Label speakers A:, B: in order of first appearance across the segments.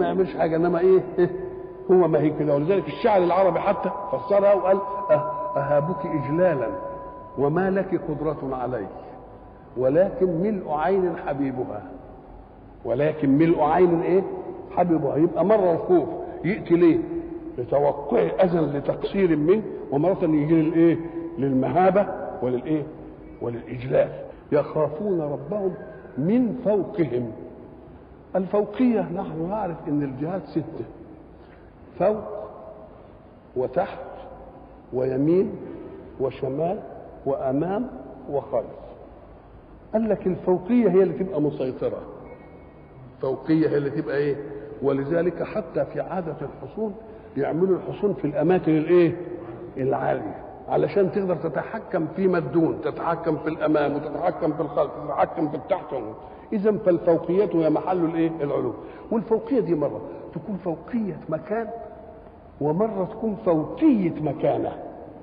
A: ما يعملش حاجه انما ايه, إيه هو ما هي كده ولذلك الشاعر العربي حتى فسرها وقال أه اهابك اجلالا وما لك قدره عليه ولكن ملء عين حبيبها ولكن ملء عين ايه حبيبها يبقى مره الخوف ياتي ليه لتوقع اذى لتقصير منه ومره يجي للايه للمهابه وللايه وللاجلال يخافون ربهم من فوقهم الفوقيه نحن نعرف ان الجهات سته فوق وتحت ويمين وشمال وامام وخلف قال لك الفوقيه هي اللي تبقى مسيطره فوقيه هي اللي تبقى ايه ولذلك حتى في عاده الحصون يعملوا الحصون في الاماكن الايه العاليه علشان تقدر تتحكم فيما الدون تتحكم في الامام وتتحكم في الخلف تتحكم في التحت اذا فالفوقيه هي محل الايه العلو والفوقيه دي مره تكون فوقيه مكان ومره تكون فوقيه مكانه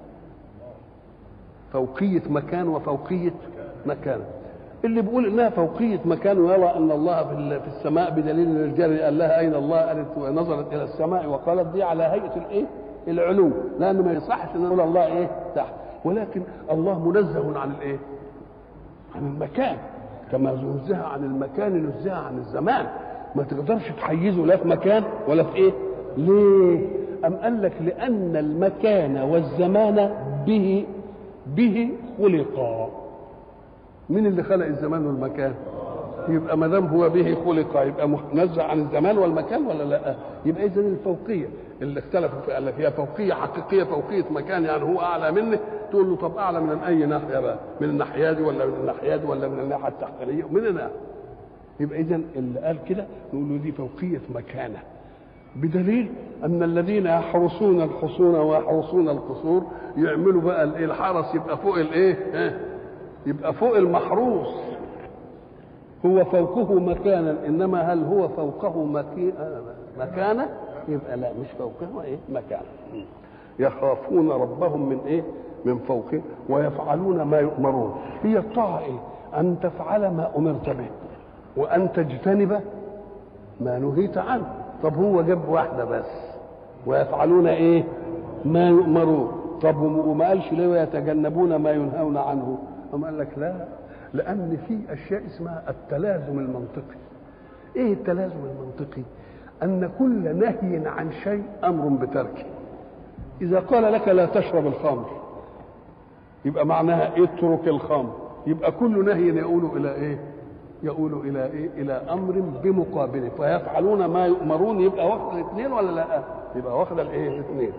A: فوقيه مكان وفوقيه مكانه اللي بيقول انها فوقيه مكان ويرى ان الله في السماء بدليل ان الجاري قال لها اين الله قالت ونظرت الى السماء وقالت دي على هيئه الايه؟ العلو لانه ما يصحش ان نقول الله ايه؟ تحت ولكن الله منزه عن الايه؟ عن المكان كما نزه عن المكان نزه عن الزمان ما تقدرش تحيزه لا في مكان ولا في ايه؟ ليه؟ أم قال لك لأن المكان والزمان به به خلقا مين اللي خلق الزمان والمكان يبقى ما دام هو به خلق يبقى منزه عن الزمان والمكان ولا لا يبقى اذا الفوقيه اللي اختلفوا في قال لك هي فوقيه حقيقيه فوقيه مكان يعني هو اعلى مني تقول له طب اعلى من اي ناحيه بقى من الناحيه دي ولا من الناحيه دي ولا من الناحيه التحتانيه من هنا يبقى اذا اللي قال كده نقول له دي فوقيه مكانه بدليل ان الذين يحرسون الحصون ويحرسون القصور يعملوا بقى الحرس يبقى فوق الايه يبقى فوق المحروس هو فوقه مكانا انما هل هو فوقه مكي... مكانه يبقى لا مش فوقه ايه مكانه يخافون ربهم من ايه من فوقه ويفعلون ما يؤمرون هي الطاعه ايه ان تفعل ما امرت به وان تجتنب ما نهيت عنه طب هو جاب واحده بس ويفعلون ايه ما يؤمرون طب وما قالش ليه ويتجنبون ما ينهون عنه أم قال لك لا لأن في أشياء اسمها التلازم المنطقي إيه التلازم المنطقي أن كل نهي عن شيء أمر بتركه إذا قال لك لا تشرب الخمر يبقى معناها اترك الخمر يبقى كل نهي يقول إلى إيه يقول إلى إيه إلى أمر بمقابله فيفعلون ما يؤمرون يبقى واخد الاثنين ولا لا يبقى واخد الإيه الاثنين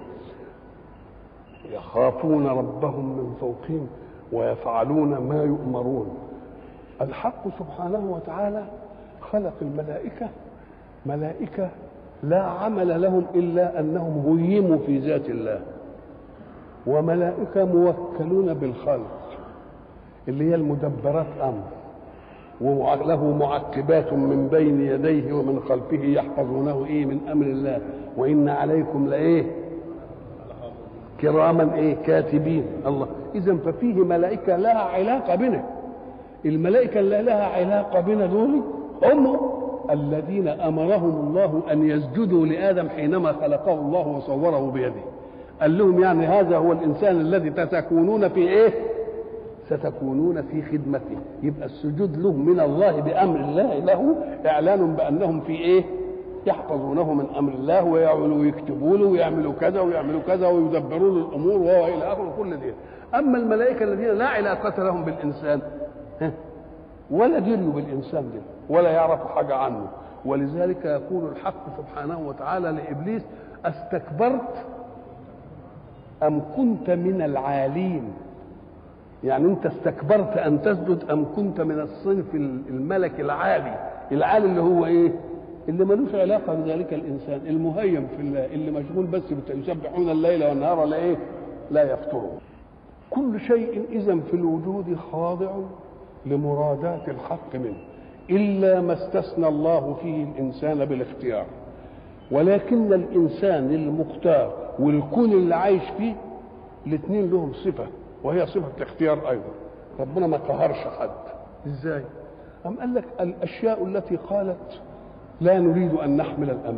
A: يخافون ربهم من فوقهم ويفعلون ما يؤمرون الحق سبحانه وتعالى خلق الملائكة ملائكة لا عمل لهم إلا أنهم هيموا في ذات الله وملائكة موكلون بالخلق اللي هي المدبرات أمر وله معقبات من بين يديه ومن خلفه يحفظونه ايه من امر الله وان عليكم لايه كراما ايه كاتبين الله اذا ففيه ملائكه لها علاقه بنا الملائكه اللي لها علاقه بنا دول هم الذين امرهم الله ان يسجدوا لادم حينما خلقه الله وصوره بيده قال لهم يعني هذا هو الانسان الذي تتكونون في ايه ستكونون في خدمته يبقى السجود له من الله بامر الله له اعلان بانهم في ايه يحفظونه من امر الله ويعملوا ويكتبوا له ويعملوا كذا ويعملوا كذا ويدبروا له الامور وهو الى اخره كل دي اما الملائكه الذين لا علاقه لهم بالانسان ولا دريوا بالانسان ده ولا يعرفوا حاجه عنه ولذلك يقول الحق سبحانه وتعالى لابليس استكبرت ام كنت من العالين يعني انت استكبرت ان تسجد ام كنت من الصنف الملك العالي العالي اللي هو ايه اللي ملوش علاقة بذلك الإنسان المهيم في الله اللي مشغول بس يسبحون الليل والنهار لا إيه لا يفطرون كل شيء إذا في الوجود خاضع لمرادات الحق منه إلا ما استثنى الله فيه الإنسان بالاختيار ولكن الإنسان المختار والكون اللي عايش فيه الاثنين لهم صفة وهي صفة الاختيار أيضا ربنا ما قهرش حد ازاي أم قال لك الأشياء التي قالت لا نريد أن نحمل الأمانة